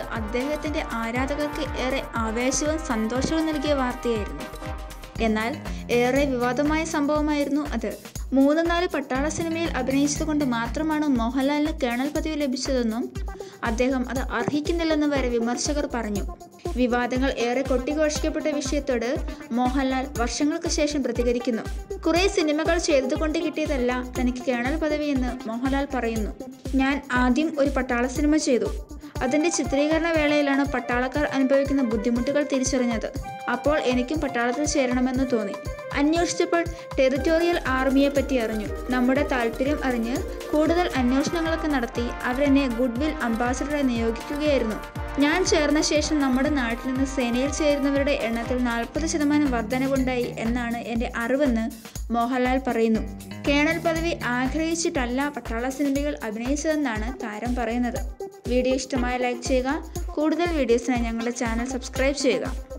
അദ്ദേഹത്തിന്റെ ആരാധകർക്ക് ഏറെ ആവേശവും സന്തോഷവും നൽകിയ വാർത്തയായിരുന്നു എന്നാൽ ഏറെ വിവാദമായ സംഭവമായിരുന്നു അത് മൂന്ന് നാല് പട്ടാള സിനിമയിൽ അഭിനയിച്ചതുകൊണ്ട് മാത്രമാണ് മോഹൻലാലിന് കേണൽ പദവി ലഭിച്ചതെന്നും അദ്ദേഹം അത് അർഹിക്കുന്നില്ലെന്നും വരെ വിമർശകർ പറഞ്ഞു വിവാദങ്ങൾ ഏറെ കൊട്ടിഘോഷിക്കപ്പെട്ട വിഷയത്തോട് മോഹൻലാൽ വർഷങ്ങൾക്ക് ശേഷം പ്രതികരിക്കുന്നു കുറെ സിനിമകൾ ചെയ്തതുകൊണ്ട് കിട്ടിയതല്ല തനിക്ക് കേണൽ പദവിയെന്ന് മോഹൻലാൽ പറയുന്നു ഞാൻ ആദ്യം ഒരു പട്ടാള സിനിമ ചെയ്തു അതിന്റെ ചിത്രീകരണ വേളയിലാണ് പട്ടാളക്കാർ അനുഭവിക്കുന്ന ബുദ്ധിമുട്ടുകൾ തിരിച്ചറിഞ്ഞത് അപ്പോൾ എനിക്കും പട്ടാളത്തിൽ ചേരണമെന്ന് തോന്നി അന്വേഷിച്ചപ്പോൾ ടെറിറ്റോറിയൽ ആർമിയെ പറ്റി അറിഞ്ഞു നമ്മുടെ താല്പര്യം അറിഞ്ഞ് കൂടുതൽ അന്വേഷണങ്ങളൊക്കെ നടത്തി അവരെന്നെ ഗുഡ്വിൽ അംബാസഡറായി നിയോഗിക്കുകയായിരുന്നു ഞാൻ ചേർന്ന ശേഷം നമ്മുടെ നാട്ടിൽ നിന്ന് സേനയിൽ ചേരുന്നവരുടെ എണ്ണത്തിൽ നാൽപ്പത് ശതമാനം വർധനവുണ്ടായി എന്നാണ് എൻ്റെ അറിവെന്ന് മോഹൻലാൽ പറയുന്നു കേണൽ പദവി ആഗ്രഹിച്ചിട്ടല്ല പട്ടാള സിനിമകൾ അഭിനയിച്ചതെന്നാണ് താരം പറയുന്നത് വീഡിയോ ഇഷ്ടമായ ലൈക്ക് ചെയ്യുക കൂടുതൽ വീഡിയോസിനായി ഞങ്ങളുടെ ചാനൽ സബ്സ്ക്രൈബ് ചെയ്യുക